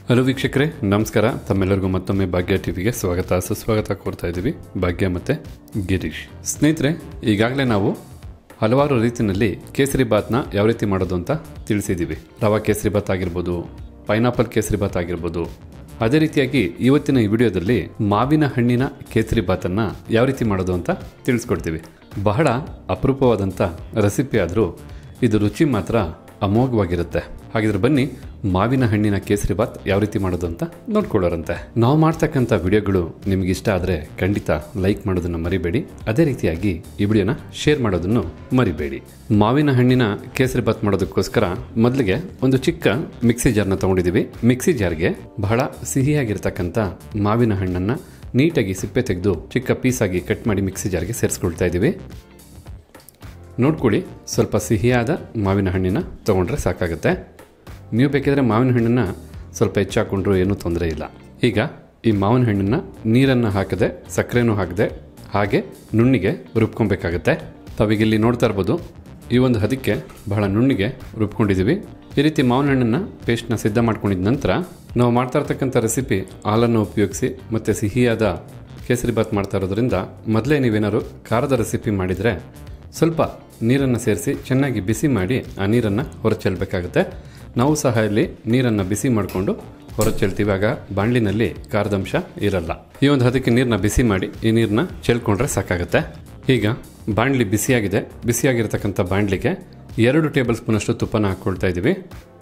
hello ವೀಕ್ಷಕರೇ ನಮಸ್ಕಾರ ತಮ್ಮೆಲ್ಲರಿಗೂ ಮತ್ತೊಮ್ಮೆ ಭಾಗ್ಯ ಟಿವಿಗೆ ಸ್ವಾಗತ ಸುಸ್ವಾಗತ ಕೋರ್ತಾ ಇದ್ದೀವಿ ಭಾಗ್ಯ ಮತ್ತು ಗಿರೀಶ್ ಸ್ನೇಹಿತರೆ ಈಗಾಗಲೇ ನಾವು ಹಲವಾರು ರೀತಿಯಲ್ಲಿ ಕೇಸರಿ ಬಾತ್ನ ಯಾವ ರೀತಿ ಮಾಡೋದು ಅಂತ ತಿಳಿಸಿದ್ದೀವಿ ರವಾ ಕೇಸರಿ ಬಾತ್ ಆಗಿರ್ಬೋದು ಪೈನಾಪಲ್ ಕೇಸರಿ ಬಾತ್ ಆಗಿರ್ಬೋದು ಅದೇ ರೀತಿಯಾಗಿ ಇವತ್ತಿನ ಈ ವಿಡಿಯೋದಲ್ಲಿ ಮಾವಿನ ಹಣ್ಣಿನ ಕೇಸರಿ ಬಾತನ್ನು ಯಾವ ರೀತಿ ಮಾಡೋದು ಅಂತ ತಿಳಿಸ್ಕೊಡ್ತೀವಿ ಬಹಳ ಅಪರೂಪವಾದಂಥ ರೆಸಿಪಿ ಆದರೂ ಇದು ರುಚಿ ಮಾತ್ರ ಅಮೋಘವಾಗಿರುತ್ತೆ ಹಾಗಿದ್ರೆ ಬನ್ನಿ ಮಾವಿನ ಹಣ್ಣಿನ ಕೇಸರಿ ಬಾತ್ ಯಾವ ರೀತಿ ಮಾಡೋದು ಅಂತ ನೋಡ್ಕೊಳ್ಳೋರಂತೆ ನಾವು ಮಾಡ್ತಕ್ಕಂಥ ವಿಡಿಯೋಗಳು ನಿಮ್ಗೆ ಇಷ್ಟ ಆದರೆ ಖಂಡಿತ ಲೈಕ್ ಮಾಡೋದನ್ನು ಮರಿಬೇಡಿ ಅದೇ ರೀತಿಯಾಗಿ ಈ ವಿಡಿಯೋನ ಶೇರ್ ಮಾಡೋದನ್ನು ಮರಿಬೇಡಿ ಮಾವಿನ ಹಣ್ಣಿನ ಕೇಸರಿ ಬಾತ್ ಮಾಡೋದಕ್ಕೋಸ್ಕರ ಮೊದಲಿಗೆ ಒಂದು ಚಿಕ್ಕ ಮಿಕ್ಸಿ ಜಾರ್ನ ತಗೊಂಡಿದ್ದೀವಿ ಮಿಕ್ಸಿ ಜಾರ್ಗೆ ಬಹಳ ಸಿಹಿಯಾಗಿರ್ತಕ್ಕಂಥ ಮಾವಿನ ಹಣ್ಣನ್ನು ನೀಟಾಗಿ ಸಿಪ್ಪೆ ತೆಗೆದು ಚಿಕ್ಕ ಪೀಸಾಗಿ ಕಟ್ ಮಾಡಿ ಮಿಕ್ಸಿ ಜಾರ್ಗೆ ಸೇರಿಸ್ಕೊಳ್ತಾ ಇದ್ದೀವಿ ನೋಡ್ಕೊಳ್ಳಿ ಸ್ವಲ್ಪ ಸಿಹಿಯಾದ ಮಾವಿನ ಹಣ್ಣಿನ ತೊಗೊಂಡ್ರೆ ಸಾಕಾಗುತ್ತೆ ನೀವು ಬೇಕಿದ್ರೆ ಮಾವಿನ ಹಣ್ಣನ್ನು ಸ್ವಲ್ಪ ಹೆಚ್ಚಾಕೊಂಡ್ರೂ ಏನೂ ತೊಂದರೆ ಇಲ್ಲ ಈಗ ಈ ಮಾವಿನ ಹಣ್ಣನ್ನು ನೀರನ್ನು ಹಾಕದೆ ಸಕ್ಕರೆನೂ ಹಾಕದೆ ಹಾಗೆ ನುಣ್ಣಿಗೆ ರುಬ್ಕೊಬೇಕಾಗತ್ತೆ ತಾವೀಗಿಲ್ಲಿ ನೋಡ್ತಾ ಇರ್ಬೋದು ಈ ಒಂದು ಹದಕ್ಕೆ ಬಹಳ ನುಣ್ಣಿಗೆ ರುಬ್ಕೊಂಡಿದ್ದೀವಿ ಈ ರೀತಿ ಮಾವಿನ ಹಣ್ಣನ್ನು ಪೇಸ್ಟ್ನ ಸಿದ್ಧ ಮಾಡ್ಕೊಂಡಿದ ನಂತರ ನಾವು ಮಾಡ್ತಾ ಇರ್ತಕ್ಕಂಥ ರೆಸಿಪಿ ಹಾಲನ್ನು ಉಪಯೋಗಿಸಿ ಮತ್ತು ಸಿಹಿಯಾದ ಕೇಸರಿ ಬಾತ್ ಮಾಡ್ತಾ ಇರೋದ್ರಿಂದ ಮೊದಲೇ ನೀವೇನಾದ್ರು ಖಾರದ ರೆಸಿಪಿ ಮಾಡಿದರೆ ಸ್ವಲ್ಪ ನೀರನ್ನು ಸೇರಿಸಿ ಚೆನ್ನಾಗಿ ಬಿಸಿ ಮಾಡಿ ಆ ನೀರನ್ನು ಹೊರಚೆಲ್ಲಬೇಕಾಗುತ್ತೆ ನಾವು ಸಹ ಇಲ್ಲಿ ನೀರನ್ನು ಬಿಸಿ ಮಾಡಿಕೊಂಡು ಹೊರಚೆಲ್ತೀವಿ ಆಗ ಬಾಣಲಿನಲ್ಲಿ ಖಾರದಂಶ ಇರಲ್ಲ ಈ ಒಂದು ಹದಕ್ಕೆ ನೀರನ್ನ ಬಿಸಿ ಮಾಡಿ ಈ ನೀರನ್ನ ಚೆಲ್ಕೊಂಡ್ರೆ ಸಾಕಾಗುತ್ತೆ ಈಗ ಬಾಣಲಿ ಬಿಸಿಯಾಗಿದೆ ಬಿಸಿಯಾಗಿರ್ತಕ್ಕಂಥ ಬಾಣಲಿಗೆ ಎರಡು ಟೇಬಲ್ ಸ್ಪೂನಷ್ಟು ತುಪ್ಪನ ಹಾಕ್ಕೊಳ್ತಾ ಇದ್ದೀವಿ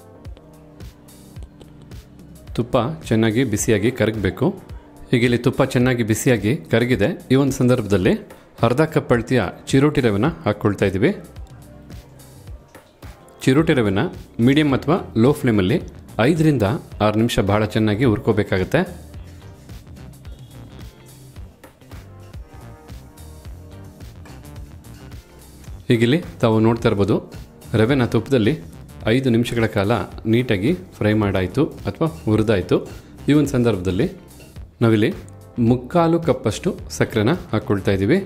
ತುಪ್ಪ ಚೆನ್ನಾಗಿ ಬಿಸಿಯಾಗಿ ಕರಗಬೇಕು ಈಗ ಇಲ್ಲಿ ತುಪ್ಪ ಚೆನ್ನಾಗಿ ಬಿಸಿಯಾಗಿ ಕರಗಿದೆ ಈ ಒಂದು ಸಂದರ್ಭದಲ್ಲಿ ಅರ್ಧ ಕಪ್ ಅಳತೆಯ ಚಿರೋಟಿ ರವೆನ ಹಾಕ್ಕೊಳ್ತಾ ಇದ್ದೀವಿ ಚಿರೋಟಿ ರವೆನ ಮೀಡಿಯಂ ಅಥವಾ ಲೋ ಫ್ಲೇಮಲ್ಲಿ ಐದರಿಂದ ಆರು ನಿಮಿಷ ಬಹಳ ಚೆನ್ನಾಗಿ ಹುರ್ಕೋಬೇಕಾಗತ್ತೆ ಹೀಗಿಲ್ಲಿ ತಾವು ನೋಡ್ತಾ ಇರ್ಬೋದು ರವೆನ ತುಪ್ಪದಲ್ಲಿ ಐದು ನಿಮಿಷಗಳ ಕಾಲ ನೀಟಾಗಿ ಫ್ರೈ ಮಾಡಾಯಿತು ಅಥವಾ ಹುರಿದಾಯಿತು ಈ ಒಂದು ಸಂದರ್ಭದಲ್ಲಿ ನಾವಿಲ್ಲಿ ಮುಕ್ಕಾಲು ಕಪ್ಪಷ್ಟು ಸಕ್ಕರೆನ ಹಾಕ್ಕೊಳ್ತಾ ಇದ್ದೀವಿ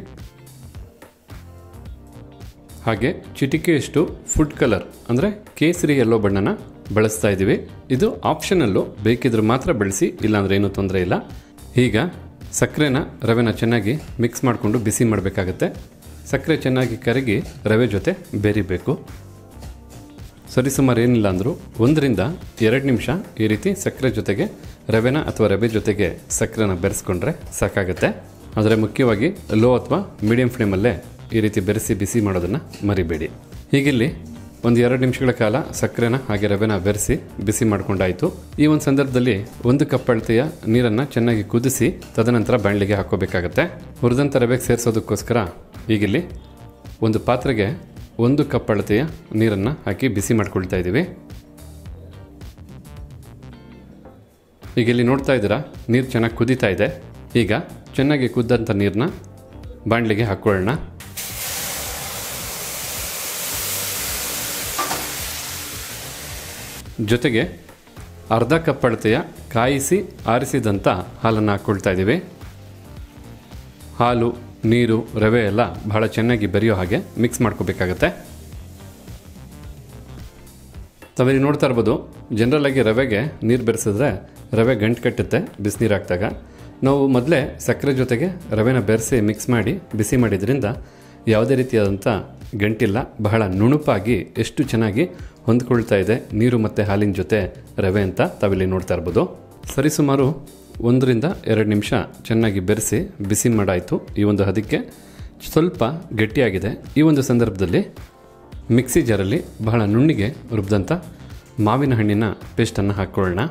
ಹಾಗೆ ಚಿಟಿಕೆಯಷ್ಟು ಫುಡ್ ಕಲರ್ ಅಂದರೆ ಕೇಸರಿ ಯೆಲ್ಲೋ ಬಣ್ಣನ ಬಳಸ್ತಾ ಇದ್ದೀವಿ ಇದು ಆಪ್ಷನಲ್ಲು ಬೇಕಿದ್ರೆ ಮಾತ್ರ ಬಳಸಿ ಇಲ್ಲಾಂದ್ರೆ ಏನೂ ತೊಂದರೆ ಇಲ್ಲ ಈಗ ಸಕ್ಕರೆನ ರವೆನ ಚೆನ್ನಾಗಿ ಮಿಕ್ಸ್ ಮಾಡಿಕೊಂಡು ಬಿಸಿ ಮಾಡಬೇಕಾಗತ್ತೆ ಸಕ್ಕರೆ ಚೆನ್ನಾಗಿ ಕರಗಿ ರವೆ ಜೊತೆ ಬೇರಿಬೇಕು ಸರಿಸುಮಾರು ಏನಿಲ್ಲ ಅಂದರೂ ಒಂದರಿಂದ ಎರಡು ನಿಮಿಷ ಈ ರೀತಿ ಸಕ್ಕರೆ ಜೊತೆಗೆ ರವೆನ ಅಥವಾ ರವೆ ಜೊತೆಗೆ ಸಕ್ಕರೆನ ಬೆರೆಸ್ಕೊಂಡ್ರೆ ಸಾಕಾಗುತ್ತೆ ಆದರೆ ಮುಖ್ಯವಾಗಿ ಲೋ ಅಥವಾ ಮೀಡಿಯಂ ಫ್ಲೇಮಲ್ಲೇ ಈ ರೀತಿ ಬೆರೆಸಿ ಬಿಸಿ ಮಾಡೋದನ್ನು ಮರಿಬೇಡಿ ಹೀಗಿಲ್ಲಿ ಒಂದು ಎರಡು ನಿಮಿಷಗಳ ಕಾಲ ಸಕ್ಕರೆನ ಹಾಗೆ ರವೆನ ಬೆರೆಸಿ ಬಿಸಿ ಮಾಡ್ಕೊಂಡಾಯಿತು ಈ ಒಂದು ಸಂದರ್ಭದಲ್ಲಿ ಒಂದು ಕಪ್ ಅಳತೆಯ ನೀರನ್ನು ಚೆನ್ನಾಗಿ ಕುದಿಸಿ ತದನಂತರ ಬಾಣಲಿಗೆ ಹಾಕೋಬೇಕಾಗತ್ತೆ ಹುರಿದಂಥ ರವೆಗೆ ಸೇರಿಸೋದಕ್ಕೋಸ್ಕರ ಈಗಿಲ್ಲಿ ಒಂದು ಪಾತ್ರೆಗೆ ಒಂದು ಕಪ್ ಅಳತೆಯ ನೀರನ್ನು ಹಾಕಿ ಬಿಸಿ ಮಾಡ್ಕೊಳ್ತಾ ಇದ್ದೀವಿ ಈಗ ಇಲ್ಲಿ ನೋಡ್ತಾ ಇದ್ದೀರಾ ನೀರು ಚೆನ್ನಾಗಿ ಕುದೀತಾ ಇದೆ ಈಗ ಚೆನ್ನಾಗಿ ಕುದ್ದಂಥ ನೀರನ್ನ ಬಾಣಲಿಗೆ ಹಾಕ್ಕೊಳ್ಳೋಣ ಜೊತೆಗೆ ಅರ್ಧ ಕಪ್ ಅಳತೆಯ ಕಾಯಿಸಿ ಆರಿಸಿದಂಥ ಹಾಲನ್ನು ಹಾಕ್ಕೊಳ್ತಾ ಇದ್ದೀವಿ ಹಾಲು ನೀರು ರವೆ ಎಲ್ಲ ಬಹಳ ಚೆನ್ನಾಗಿ ಬೆರೆಯೋ ಹಾಗೆ ಮಿಕ್ಸ್ ಮಾಡ್ಕೋಬೇಕಾಗತ್ತೆ ತಾವಿಲ್ಲಿ ನೋಡ್ತಾ ಇರ್ಬೋದು ಜನರಲಾಗಿ ರವೆಗೆ ನೀರು ಬೆರೆಸಿದ್ರೆ ರವೆ ಗಂಟು ಕಟ್ಟುತ್ತೆ ಬಿಸಿನೀರು ಹಾಕಿದಾಗ ನಾವು ಮೊದಲೇ ಸಕ್ಕರೆ ಜೊತೆಗೆ ರವೆನ ಬೆರೆಸಿ ಮಿಕ್ಸ್ ಮಾಡಿ ಬಿಸಿ ಮಾಡಿದ್ರಿಂದ ಯಾವುದೇ ರೀತಿಯಾದಂಥ ಗಂಟಿಲ್ಲ ಬಹಳ ನುಣುಪಾಗಿ ಎಷ್ಟು ಚೆನ್ನಾಗಿ ಹೊಂದ್ಕೊಳ್ತಾ ಇದೆ ನೀರು ಮತ್ತು ಹಾಲಿನ ಜೊತೆ ರವೆ ಅಂತ ತಾವಿಲ್ಲಿ ನೋಡ್ತಾ ಇರ್ಬೋದು ಸರಿಸುಮಾರು ಒಂದರಿಂದ ಎರಡು ನಿಮಿಷ ಚೆನ್ನಾಗಿ ಬೆರೆಸಿ ಬಿಸಿ ಮಾಡಾಯಿತು ಈ ಒಂದು ಹದಕ್ಕೆ ಸ್ವಲ್ಪ ಗಟ್ಟಿಯಾಗಿದೆ ಈ ಒಂದು ಸಂದರ್ಭದಲ್ಲಿ ಮಿಕ್ಸಿ ಜಾರಲ್ಲಿ ಬಹಳ ನುಣ್ಣಿಗೆ ರುಬ್ಬಿದಂಥ ಮಾವಿನ ಹಣ್ಣಿನ ಪೇಸ್ಟನ್ನು ಹಾಕ್ಕೊಳ್ಳೋಣ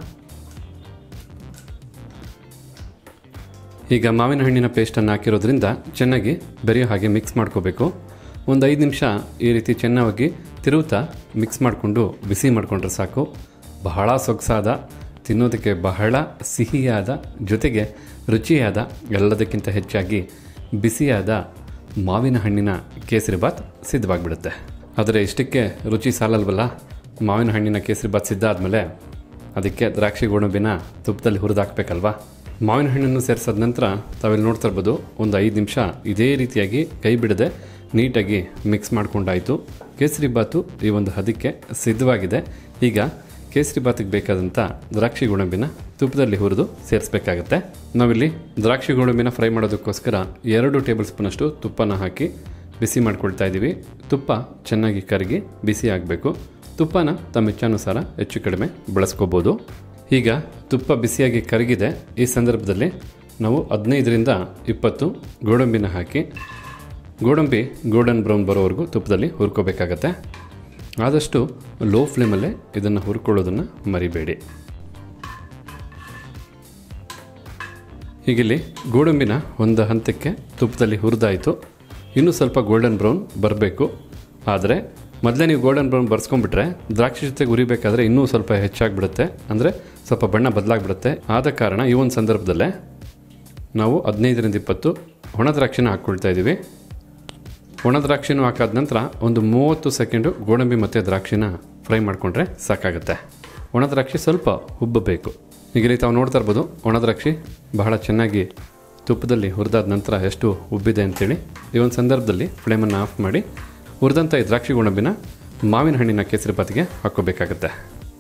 ಈಗ ಮಾವಿನ ಹಣ್ಣಿನ ಪೇಸ್ಟನ್ನು ಹಾಕಿರೋದ್ರಿಂದ ಚೆನ್ನಾಗಿ ಬೆರೆಯೋ ಹಾಗೆ ಮಿಕ್ಸ್ ಮಾಡ್ಕೋಬೇಕು ಒಂದು ಐದು ನಿಮಿಷ ಈ ರೀತಿ ಚೆನ್ನಾಗಿ ತಿರುವುತ್ತಾ ಮಿಕ್ಸ್ ಮಾಡಿಕೊಂಡು ಬಿಸಿ ಮಾಡಿಕೊಂಡ್ರೆ ಸಾಕು ಬಹಳ ಸೊಗಸಾದ ತಿನ್ನೋದಕ್ಕೆ ಬಹಳ ಸಿಹಿಯಾದ ಜೊತೆಗೆ ರುಚಿಯಾದ ಎಲ್ಲದಕ್ಕಿಂತ ಹೆಚ್ಚಾಗಿ ಬಿಸಿಯಾದ ಮಾವಿನ ಹಣ್ಣಿನ ಕೇಸರಿ ಬಾತ್ ಸಿದ್ಧವಾಗಿಬಿಡುತ್ತೆ ಆದರೆ ಇಷ್ಟಕ್ಕೆ ರುಚಿ ಸಾಲಲ್ವಲ್ಲ ಮಾವಿನ ಹಣ್ಣಿನ ಕೇಸರಿ ಬಾತ್ ಸಿದ್ಧ ಆದಮೇಲೆ ಅದಕ್ಕೆ ದ್ರಾಕ್ಷಿ ಗೋಡಂಬಿನ ತುಪ್ಪದಲ್ಲಿ ಹುರಿದು ಹಾಕ್ಬೇಕಲ್ವಾ ಮಾವಿನ ಹಣ್ಣನ್ನು ಸೇರಿಸಿದ ನಂತರ ತಾವಿಲ್ಲಿ ನೋಡ್ತಾ ಇರ್ಬೋದು ಒಂದು ಐದು ನಿಮಿಷ ಇದೇ ರೀತಿಯಾಗಿ ಕೈ ಬಿಡದೆ ನೀಟಾಗಿ ಮಿಕ್ಸ್ ಮಾಡ್ಕೊಂಡಾಯಿತು ಕೇಸರಿ ಬಾತು ಈ ಒಂದು ಹದಕ್ಕೆ ಸಿದ್ಧವಾಗಿದೆ ಈಗ ಕೇಸರಿ ಬಾತಿಗೆ ಬೇಕಾದಂಥ ದ್ರಾಕ್ಷಿ ಗೋಡಂಬಿನ ತುಪ್ಪದಲ್ಲಿ ಹುರಿದು ಸೇರಿಸಬೇಕಾಗತ್ತೆ ನಾವಿಲ್ಲಿ ದ್ರಾಕ್ಷಿ ಗೋಡಂಬಿನ ಫ್ರೈ ಮಾಡೋದಕ್ಕೋಸ್ಕರ ಎರಡು ಟೇಬಲ್ ಸ್ಪೂನಷ್ಟು ತುಪ್ಪನ ಹಾಕಿ ಬಿಸಿ ಮಾಡ್ಕೊಳ್ತಾ ಇದ್ದೀವಿ ತುಪ್ಪ ಚೆನ್ನಾಗಿ ಕರಗಿ ಬಿಸಿ ಆಗಬೇಕು ತುಪ್ಪನ ತಮ್ಮ ಇಚ್ಛಾನುಸಾರ ಹೆಚ್ಚು ಕಡಿಮೆ ಬಳಸ್ಕೋಬೋದು ಈಗ ತುಪ್ಪ ಬಿಸಿಯಾಗಿ ಕರಗಿದೆ ಈ ಸಂದರ್ಭದಲ್ಲಿ ನಾವು ಹದಿನೈದರಿಂದ ಇಪ್ಪತ್ತು ಗೋಡಂಬಿನ ಹಾಕಿ ಗೋಡಂಬಿ ಗೋಲ್ಡನ್ ಬ್ರೌನ್ ಬರೋವರೆಗೂ ತುಪ್ಪದಲ್ಲಿ ಹುರ್ಕೋಬೇಕಾಗತ್ತೆ ಆದಷ್ಟು ಲೋ ಫ್ಲೇಮಲ್ಲೇ ಇದನ್ನು ಹುರ್ಕೊಳ್ಳೋದನ್ನು ಮರಿಬೇಡಿ ಹೀಗಿಲ್ಲಿ ಗೋಡಂಬಿನ ಒಂದು ಹಂತಕ್ಕೆ ತುಪ್ಪದಲ್ಲಿ ಹುರಿದಾಯಿತು ಇನ್ನೂ ಸ್ವಲ್ಪ ಗೋಲ್ಡನ್ ಬ್ರೌನ್ ಬರಬೇಕು ಆದರೆ ಮೊದಲೇ ನೀವು ಗೋಲ್ಡನ್ ಬ್ರೌನ್ ಬರ್ಸ್ಕೊಂಡ್ಬಿಟ್ರೆ ದ್ರಾಕ್ಷಿ ಜೊತೆಗೆ ಉರಿಬೇಕಾದ್ರೆ ಇನ್ನೂ ಸ್ವಲ್ಪ ಹೆಚ್ಚಾಗಿಬಿಡುತ್ತೆ ಅಂದರೆ ಸ್ವಲ್ಪ ಬಣ್ಣ ಬದಲಾಗ್ಬಿಡುತ್ತೆ ಆದ ಕಾರಣ ಈ ಒಂದು ಸಂದರ್ಭದಲ್ಲೇ ನಾವು ಹದಿನೈದರಿಂದ ಇಪ್ಪತ್ತು ಒಣ ದ್ರಾಕ್ಷಿನ ಹಾಕ್ಕೊಳ್ತಾ ಇದ್ದೀವಿ ಒಣ ದ್ರಾಕ್ಷಿನೂ ಹಾಕಾದ ನಂತರ ಒಂದು ಮೂವತ್ತು ಸೆಕೆಂಡು ಗೋಡಂಬಿ ಮತ್ತು ದ್ರಾಕ್ಷಿನ ಫ್ರೈ ಮಾಡಿಕೊಂಡ್ರೆ ಸಾಕಾಗುತ್ತೆ ಒಣ ದ್ರಾಕ್ಷಿ ಸ್ವಲ್ಪ ಉಬ್ಬಬೇಕು ಈಗ ಇಲ್ಲಿ ತಾವು ನೋಡ್ತಾ ಇರ್ಬೋದು ಒಣ ದ್ರಾಕ್ಷಿ ಬಹಳ ಚೆನ್ನಾಗಿ ತುಪ್ಪದಲ್ಲಿ ಹುರಿದಾದ ನಂತರ ಎಷ್ಟು ಉಬ್ಬಿದೆ ಅಂತೇಳಿ ಈ ಒಂದು ಸಂದರ್ಭದಲ್ಲಿ ಫ್ಲೇಮನ್ನು ಆಫ್ ಮಾಡಿ ಹುರಿದಂಥ ಈ ದ್ರಾಕ್ಷಿ ಗೋಡಂಬಿನ ಮಾವಿನ ಹಣ್ಣಿನ ಕೇಸರಿ ಬಾತಿಗೆ ಹಾಕ್ಕೋಬೇಕಾಗತ್ತೆ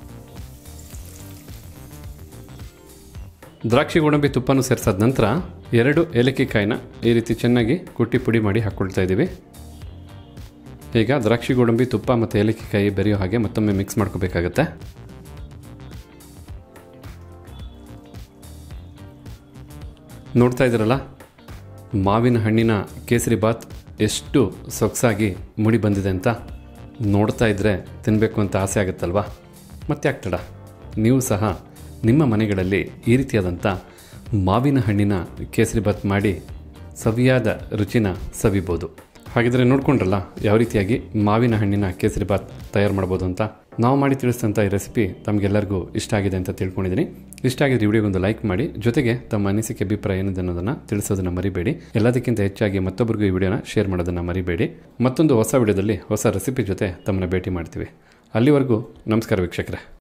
ದ್ರಾಕ್ಷಿ ಗೋಡಂಬಿ ತುಪ್ಪನೂ ಸೇರಿಸಾದ ನಂತರ ಎರಡು ಏಲಕ್ಕಿ ಕಾಯಿನ ಈ ರೀತಿ ಚೆನ್ನಾಗಿ ಕುಟ್ಟಿ ಪುಡಿ ಮಾಡಿ ಹಾಕ್ಕೊಳ್ತಾ ಇದ್ದೀವಿ ಈಗ ದ್ರಾಕ್ಷಿ ಗೋಡಂಬಿ ತುಪ್ಪ ಮತ್ತು ಏಲಕ್ಕಿ ಕಾಯಿ ಬೆರೆಯೋ ಹಾಗೆ ಮತ್ತೊಮ್ಮೆ ಮಿಕ್ಸ್ ಮಾಡ್ಕೋಬೇಕಾಗತ್ತೆ ನೋಡ್ತಾ ಇದ್ದೀರಲ್ಲ ಮಾವಿನ ಹಣ್ಣಿನ ಕೇಸರಿ ಬಾತ್ ಎಷ್ಟು ಸೊಗಸಾಗಿ ಮುಡಿ ಬಂದಿದೆ ಅಂತ ನೋಡ್ತಾ ಇದ್ದರೆ ತಿನ್ನಬೇಕು ಅಂತ ಆಸೆ ಆಗುತ್ತಲ್ವಾ ಮತ್ತೆ ಆಗ್ತಡ ನೀವು ಸಹ ನಿಮ್ಮ ಮನೆಗಳಲ್ಲಿ ಈ ರೀತಿಯಾದಂಥ ಮಾವಿನ ಹಣ್ಣಿನ ಕೇಸರಿ ಬಾತ್ ಮಾಡಿ ಸವಿಯಾದ ರುಚಿನ ಸವಿಬೋದು ಹಾಗಿದ್ರೆ ನೋಡ್ಕೊಂಡ್ರಲ್ಲ ಯಾವ ರೀತಿಯಾಗಿ ಮಾವಿನ ಹಣ್ಣಿನ ಕೇಸರಿ ಬಾತ್ ತಯಾರು ಮಾಡ್ಬೋದು ಅಂತ ನಾವು ಮಾಡಿ ತಿಳಿಸಿದಂಥ ಈ ರೆಸಿಪಿ ತಮಗೆಲ್ಲರಿಗೂ ಇಷ್ಟ ಆಗಿದೆ ಅಂತ ತಿಳ್ಕೊಂಡಿದ್ದೀನಿ ಇಷ್ಟ ಆಗಿದ್ರೆ ವಿಡಿಯೋಗೊಂದು ಲೈಕ್ ಮಾಡಿ ಜೊತೆಗೆ ತಮ್ಮ ಅನಿಸಿಕೆ ಅಭಿಪ್ರಾಯ ಏನಿದೆ ಅನ್ನೋದನ್ನು ತಿಳಿಸೋದನ್ನು ಮರಿಬೇಡಿ ಎಲ್ಲದಕ್ಕಿಂತ ಹೆಚ್ಚಾಗಿ ಮತ್ತೊಬ್ಬರಿಗೂ ಈ ವಿಡಿಯೋನ ಶೇರ್ ಮಾಡೋದನ್ನು ಮರಿಬೇಡಿ ಮತ್ತೊಂದು ಹೊಸ ವಿಡಿಯೋದಲ್ಲಿ ಹೊಸ ರೆಸಿಪಿ ಜೊತೆ ತಮ್ಮನ್ನ ಭೇಟಿ ಮಾಡ್ತೀವಿ ಅಲ್ಲಿವರೆಗೂ ನಮಸ್ಕಾರ ವೀಕ್ಷಕರೇ